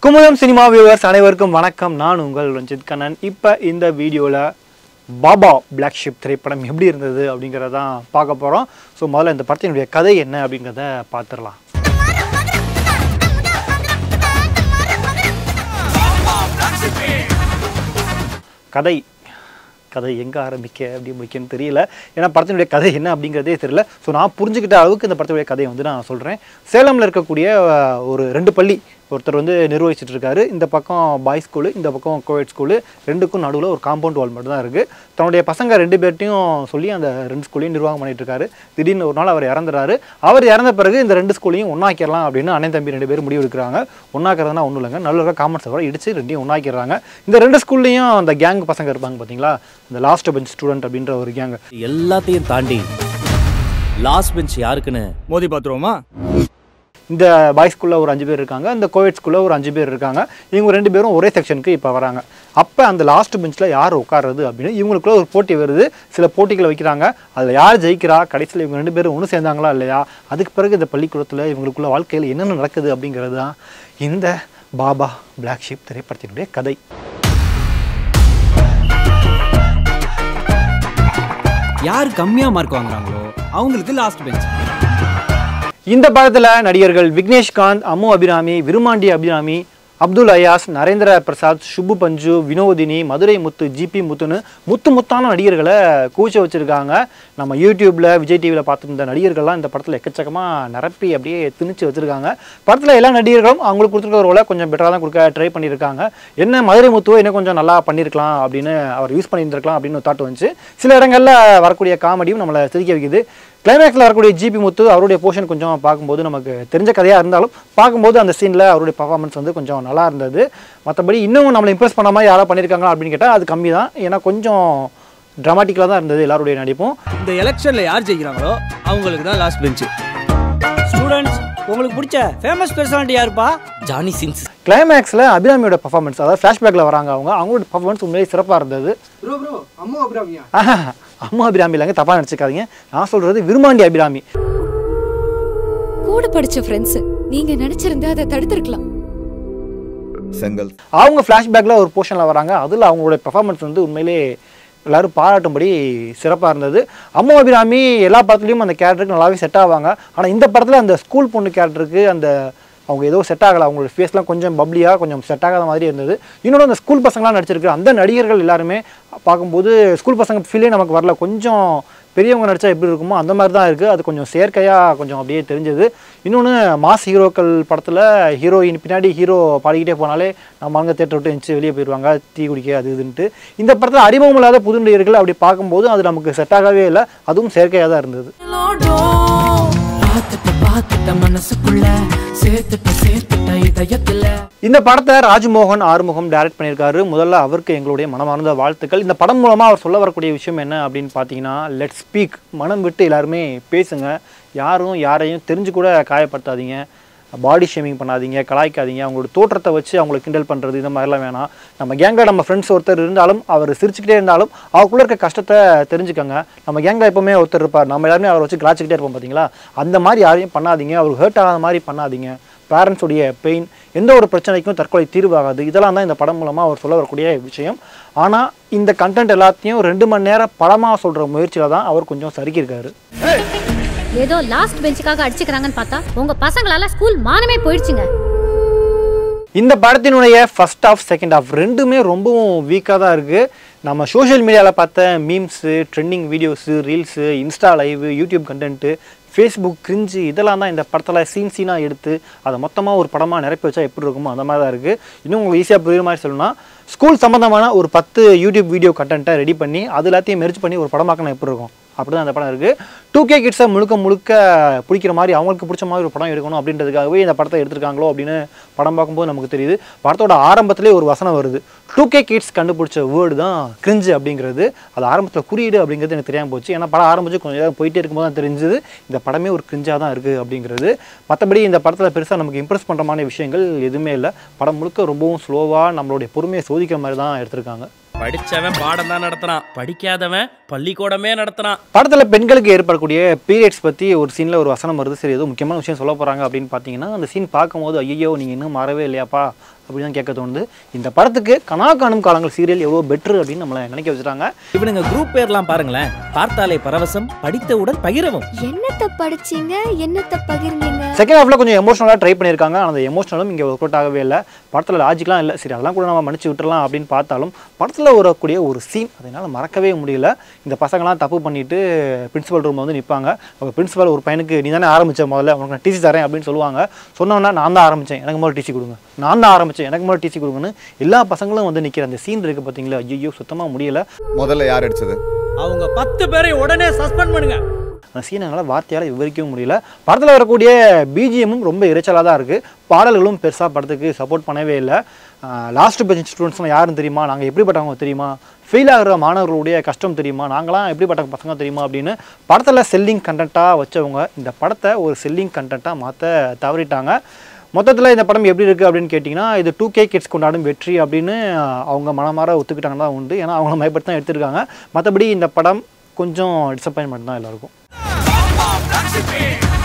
Kumudam cinema viewers அனைவருக்கும் வணக்கம் நான் உங்கள் ரஞ்சித் கண்ணன் இப்போ இந்த வீடியோவில் பாபா பிளாக் ஷிப் திரைப்படம் எப்படி இருந்தது அப்படிங்கிறதான் பார்க்க போகிறோம் ஸோ முதல்ல இந்த படத்தினுடைய கதை என்ன அப்படிங்கிறத பார்த்துடலாம் கதை கதை எங்கே ஆரம்பிக்க அப்படி முடிக்கன்னு தெரியல ஏன்னா படத்தினுடைய கதை என்ன அப்படிங்கிறதே தெரியல ஸோ நான் புரிஞ்சுக்கிட்ட அளவுக்கு இந்த படத்தினுடைய கதையை வந்து நான் சொல்கிறேன் சேலமில் இருக்கக்கூடிய அஹ், ஒரு ரெண்டு பள்ளி ஒருத்தர் வந்து நிர்வகிச்சிட்டு இருக்காரு இந்த பக்கம் பாய்ஸ் ஸ்கூலு இந்த பக்கம் கோவிட் ஸ்கூலு ரெண்டுக்கும் நடுவில் ஒரு காம்பவுண்ட் வால் மட்டும் தான் இருக்குது தன்னுடைய பசங்க ரெண்டு பேர்ட்டையும் சொல்லி அந்த ரெண்டு ஸ்கூலையும் நிர்வாகம் பண்ணிட்டு இருக்காரு திடீர்னு ஒரு நாள் அவர் இறந்துறாரு அவர் இறந்த பிறகு இந்த ரெண்டு ஸ்கூலையும் ஒன்றாக்கிடலாம் அப்படின்னு அண்ணன் தம்பி ரெண்டு பேரும் முடிவு எடுக்கிறாங்க ஒன்றாக்கிறதுனா ஒன்றும் இல்லைங்க நல்ல காமர்ஸ் வர இடிச்சு ரெண்டையும் ஒன்றாக்கிறாங்க இந்த ரெண்டு ஸ்கூல்லையும் அந்த கேங் பசங்க இருப்பாங்க பார்த்தீங்களா இந்த லாஸ்ட் பெஞ்ச் ஸ்டூடெண்ட் அப்படின்ற ஒரு கேங் எல்லாத்தையும் தாண்டி லாஸ்ட் பெஞ்ச் யாருக்குன்னு மோதி பார்த்துருவோமா இந்த பாய்ஸ் ஸ்கூலில் ஒரு அஞ்சு பேர் இருக்காங்க இந்த கோவிட் ஸ்கூலில் ஒரு அஞ்சு பேர் இருக்காங்க இவங்க ரெண்டு பேரும் ஒரே செக்ஷனுக்கு இப்போ வராங்க அப்போ அந்த லாஸ்ட் பெஞ்சில் யார் உட்காருறது அப்படின்னு இவங்களுக்குள்ள ஒரு போட்டி வருது சில போட்டிகளை வைக்கிறாங்க அதில் யார் ஜெயிக்கிறா கடைசியில் இவங்க ரெண்டு பேரும் ஒன்று சேர்ந்தாங்களா இல்லையா அதுக்கு பிறகு இந்த பள்ளிக்கூடத்தில் இவங்களுக்குள்ள வாழ்க்கையில் என்னென்ன நடக்குது அப்படிங்கிறது தான் இந்த பாபா பிளாக் ஷீப் திரைப்படத்தினுடைய கதை யார் கம்மியா மார்க் வாங்குறாங்களோ அவங்களுக்கு லாஸ்ட் பெஞ்ச் இந்த படத்தில் நடிகர்கள் விக்னேஷ்காந்த் அம்மு அபிராமி விருமாண்டி அபிராமி அப்துல் அயாஸ் நரேந்திர பிரசாத் சுப்பு பஞ்சு வினோதினி மதுரை முத்து ஜிபி முத்துன்னு முத்து முத்தான நடிகர்களை கூச்ச வச்சுருக்காங்க நம்ம யூடியூப்பில் விஜய் டிவியில் பார்த்துருந்த நடிகர்கள்லாம் இந்த படத்தில் எக்கச்சக்கமாக நிரப்பி அப்படியே திணிச்சு வச்சுருக்காங்க படத்தில் எல்லா நடிகர்களும் அவங்களுக்கு கொடுத்துருக்க ரோலை கொஞ்சம் பெட்டராக தான் கொடுக்க ட்ரை பண்ணியிருக்காங்க என்ன மதுரை முத்துவை இன்னும் கொஞ்சம் நல்லா பண்ணியிருக்கலாம் அப்படின்னு அவர் யூஸ் பண்ணியிருந்திருக்கலாம் அப்படின்னு ஒரு தாட் வந்துச்சு சில இடங்களில் வரக்கூடிய காமெடியும் நம்மளை சிரிக்க வைக்குது கிளைமேக்ஸில் வரக்கூடிய ஜிபி முத்து அவருடைய போர்ஷன் கொஞ்சம் பார்க்கும்போது நமக்கு தெரிஞ்ச கதையாக இருந்தாலும் பார்க்கும்போது அந்த சீனில் அவருடைய பர்ஃபார்மன்ஸ் வந்து கொஞ்சம் நல்லா இருந்தது மற்றபடி இன்னும் நம்மளை இம்ப்ரெஸ் பண்ண மாதிரி யாராவது பண்ணியிருக்காங்களா அப்படின்னு கேட்டால் அது கம்மி தான் ஏன்னா கொஞ்சம் ட்ராமாட்டிக்கலாக தான் இருந்தது எல்லாருடைய நடிப்பும் இந்த எலெக்ஷன்ல யார் ஜெயிக்கிறாங்களோ அவங்களுக்கு தான் லாஸ்ட் பெஞ்ச் ஸ்டூடெண்ட்ஸ் உங்களுக்கு பிடிச்ச ஃபேமஸ் பர்சனாலிட்டி யாருப்பா ஜானி சின்ஸ் கிளைமேக்ஸில் அபிராமியோட பர்ஃபார்மன்ஸ் அதாவது ஃப்ளாஷ்பேக்கில் வராங்க அவங்க அவங்களோட பர்ஃபார்மன்ஸ் உண்மையிலேயே சிறப்பாக இருந்தது ப்ரோ ப்ரோ அம்மா அபிராமியா ஆஹா, அம்மா அபிராமி இல்லைங்க தப்பாக நினச்சிக்காதீங்க நான் சொல்கிறது விருமாண்டி அபிராமி கூட படிச்ச ஃப்ரெண்ட்ஸ் நீங்க நினைச்சிருந்தா அதை தடுத்திருக்கலாம் செங்கல் அவங்க ஃப்ளாஷ்பேக்கில் ஒரு போர்ஷனில் வராங்க அதில் அவங்களுடைய பெர்ஃபார்மன்ஸ் வந்து உண்மையிலே எல்லாரும் பாராட்டும்படி சிறப்பாக இருந்தது அம்மா அபிராமி எல்லா படத்துலையும் அந்த கேரக்டருக்கு நல்லாவே செட் ஆவாங்க ஆனால் இந்த படத்தில் அந்த ஸ்கூல் பொண்ணு கேரக்டருக்கு அந்த அவங்க ஏதோ செட் ஆகலை அவங்களோட ஃபேஸ்லாம் கொஞ்சம் பப்ளியாக கொஞ்சம் செட் ஆகாத மாதிரி இருந்தது இன்னொன்று அந்த ஸ்கூல் பசங்களாம் நடிச்சிருக்கு அந்த நடிகர்கள் எல்லாருமே பார்க்கும்போது ஸ்கூல் பசங்க ஃபீலே நமக்கு வரல கொஞ்சம் பெரியவங்க நடித்தா எப்படி இருக்குமோ அந்த மாதிரி தான் இருக்குது அது கொஞ்சம் செயற்கையாக கொஞ்சம் அப்படியே தெரிஞ்சது இன்னொன்று மாஸ் ஹீரோக்கள் படத்தில் ஹீரோயின் பின்னாடி ஹீரோ பாடிக்கிட்டே போனாலே நம்ம அங்கே தேட்டர் விட்டு எந்திச்சு வெளியே போயிடுவாங்க டீ குடிக்க அது இதுன்ட்டு இந்த படத்தில் அறிமுகம் இல்லாத புது நடிகர்கள் அப்படி பார்க்கும்போது அது நமக்கு செட் ஆகவே இல்லை அதுவும் செயற்கையாக தான் இருந்தது பார்த்துட்ட பார்த்துட்ட மனசுக்குள்ள சேர்த்துட்ட சேர்த்துட்ட இதயத்துல இந்த படத்தை ராஜ்மோகன் ஆறுமுகம் டைரக்ட் பண்ணியிருக்காரு முதல்ல அவருக்கு எங்களுடைய மனமார்ந்த வாழ்த்துக்கள் இந்த படம் மூலமாக அவர் சொல்ல வரக்கூடிய விஷயம் என்ன அப்படின்னு பார்த்தீங்கன்னா லெட் ஸ்பீக் மனம் விட்டு எல்லாருமே பேசுங்க யாரும் யாரையும் தெரிஞ்சு கூட காயப்படுத்தாதீங்க பாடி ஷேமிங் பண்ணாதீங்க கலாய்க்காதீங்க அவங்களோட தோற்றத்தை வச்சு அவங்களை கிண்டல் பண்ணுறது இந்த மாதிரிலாம் வேணாம் நம்ம கேங்கில் நம்ம ஃப்ரெண்ட்ஸ் ஒருத்தர் இருந்தாலும் அவர் சிரிச்சுக்கிட்டே இருந்தாலும் அவருக்குள்ள இருக்க கஷ்டத்தை தெரிஞ்சுக்கங்க நம்ம கேங்கில் எப்பவுமே ஒருத்தர் இருப்பார் நம்ம எல்லாருமே அவரை வச்சு கிளாச்சிக்கிட்டே இருப்போம் பார்த்தீங்களா அந்த மாதிரி யாரையும் பண்ணாதீங்க அவருக்கு ஹர்ட் ஆகாத மாதிரி பண்ணாதீங்க பேரண்ட்ஸுடைய பெயின் எந்த ஒரு பிரச்சனைக்கும் தற்கொலை தீர்வாகாது இதெல்லாம் தான் இந்த படம் மூலமாக அவர் சொல்ல வரக்கூடிய விஷயம் ஆனால் இந்த கண்டென்ட் எல்லாத்தையும் ரெண்டு மணி நேரம் படமாக சொல்கிற முயற்சியில் தான் அவர் கொஞ்சம் சறுக்கியிருக்காரு ஏதோ லாஸ்ட் பெஞ்சுக்காக அடிச்சுக்கிறாங்கன்னு பார்த்தா உங்க பசங்களால ஸ்கூல் மானமே போயிடுச்சுங்க இந்த படத்தினுடைய ஃபர்ஸ்ட் ஆஃப் செகண்ட் ஆஃப் ரெண்டுமே ரொம்பவும் வீக்காக தான் இருக்குது நம்ம சோஷியல் மீடியாவில் பார்த்த memes trending videos reels Insta live YouTube content Facebook cringe இதெல்லாம் தான் இந்த படத்தில் சீன் சீனாக எடுத்து அதை மொத்தமாக ஒரு படமாக நிரப்பி வச்சா எப்படி இருக்குமோ அந்த மாதிரி தான் இருக்குது இன்னும் உங்களுக்கு ஈஸியாக புரியுற மாதிரி சொல்லணும்னா ஸ்கூல் சம்மந்தமான ஒரு பத்து யூடியூப் வீடியோ கண்டென்ட்டை ரெடி பண்ணி அது எல்லாத்தையும் மெர்ஜ் பண்ணி ஒரு படமாக்கினா எப்படி இருக்கும் அப்படி தான் அந்த படம் இருக்குது டூ கே கிட்ஸை முழுக்க முழுக்க பிடிக்கிற மாதிரி அவங்களுக்கு பிடிச்ச மாதிரி ஒரு படம் எடுக்கணும் அப்படின்றதுக்காகவே இந்த படத்தை எடுத்திருக்காங்களோ அப்படின்னு படம் பார்க்கும்போது நமக்கு தெரியுது படத்தோட ஆரம்பத்திலே ஒரு வசனம் வருது டூ கே கிட்ஸ் கண்டுபிடிச்ச வேர்டு தான் கிரிஞ்சு அப்படிங்கிறது அது ஆரம்பத்தில் குறியீடு அப்படிங்கிறது எனக்கு தெரியாமல் போச்சு ஏன்னா படம் ஆரம்பிச்சு கொஞ்சம் நேரம் போயிட்டே இருக்கும்போது தான் தெரிஞ்சது இந்த படமே ஒரு கிரிஞ்சாக தான் இருக்குது அப்படிங்கிறது மற்றபடி இந்த படத்தில் பெருசாக நமக்கு இம்ப்ரெஸ் பண்ணுற மாதிரி விஷயங்கள் எதுவுமே இல்லை படம் முழுக்க ரொம்பவும் ஸ்லோவாக நம்மளுடைய பொறுமையை சோதிக்கிற மாதிரி தான் எடுத்திருக்காங்க படிச்சவன் பாடம் தான் நடத்துறான் படிக்காதவன் பள்ளிக்கூடமே நடத்துறான் படத்தில் பெண்களுக்கு ஏற்படக்கூடிய பீரியட்ஸ் பற்றி ஒரு சீனில் ஒரு வசனம் வருது சரி ஏதோ முக்கியமான விஷயம் சொல்ல போகிறாங்க அப்படின்னு பார்த்தீங்கன்னா அந்த சீன் பார்க்கும்போது ஐயோ நீங்கள் இன்னும் மாறவே இல்லையாப்பா அப்படின்னு தான் கேட்க தோணுது இந்த படத்துக்கு கனா காணும் காலங்கள் சீரியல் எவ்வளோ பெட்ரு அப்படின்னு நம்மளை நினைக்க வச்சுட்டாங்க இவனுங்க குரூப் பேர்லாம் பாருங்களேன் பார்த்தாலே பரவசம் படித்தவுடன் பகிரவும் என்னத்த படிச்சீங்க என்னத்த பகிர்ந்தீங்க செகண்ட் ஹாஃபில் கொஞ்சம் எமோஷனலாக ட்ரை பண்ணியிருக்காங்க ஆனால் அந்த எமோஷனலும் இங்கே ஒர்க் அவுட் ஆகவே இல்லை படத்தில் லாஜிக்லாம் இல்லை சரி அதெல்லாம் கூட நம்ம மன்னிச்சு விட்டுறலாம் அப்படின்னு பார்த்தாலும் படத்தில் வரக்கூடிய ஒரு சீன் அதனால் மறக்கவே முடியல இந்த பசங்களாம் தப்பு பண்ணிட்டு பிரின்சிபல் ரூமில் வந்து நிற்பாங்க அவங்க பிரின்சிபல் ஒரு பையனுக்கு நீ தானே ஆரம்பிச்ச முதல்ல உனக்கு நான் டிசி தரேன் அப்படின்னு சொல்லுவாங்க சொன்னோன்னா நான் தான் ஆரம்பித்தேன் எனக்கு முதல்ல டிசி கொடுங்க நான் தான் ஆரம்பித்தேன் எனக்கு முதல்ல டிசி கொடுங்கன்னு எல்லா பசங்களும் வந்து நிற்கிற அந்த சீன் இருக்குது பார்த்தீங்களா ஐயோ சுத்தமாக முடியல முதல்ல யார் அடிச்சது அவங்க பத்து பேரையும் உடனே சஸ்பெண்ட் பண்ணுங்க அந்த சீனை என்னால் வார்த்தையால் விவரிக்கவும் முடியல படத்தில் வரக்கூடிய பிஜிஎம்மும் ரொம்ப இரைச்சலாக தான் இருக்குது பாடல்களும் பெருசாக படத்துக்கு சப்போர்ட் பண்ணவே இல்லை லாஸ்ட் பெஞ்ச் ஸ்டூடெண்ட்ஸ்லாம் யாருன்னு தெரியுமா நாங்கள் எப்படிப்பட்டவங்க தெரியுமா ஃபெயில் ஆகிற மாணவர்களுடைய கஷ்டம் தெரியுமா நாங்களாம் எப்படிப்பட்ட பசங்க தெரியுமா அப்படின்னு படத்தில் செல்லிங் கண்டென்ட்டாக வச்சவங்க இந்த படத்தை ஒரு செல்லிங் கண்டென்ட்டாக மாற்ற தவறிட்டாங்க மொத்தத்தில் இந்த படம் எப்படி இருக்குது அப்படின்னு கேட்டிங்கன்னா இது டூ கே கிட்ஸ் கொண்டாடும் வெற்றி அப்படின்னு அவங்க மனமாற ஒத்துக்கிட்டாங்க தான் உண்டு ஏன்னா அவங்கள பயப்படுத்தி தான் எடுத்திருக்காங்க மற்றபடி இந்த படம் கொஞ்சம் டிசப்பாயின்மெண்ட் தான் எல்லாருக்கும்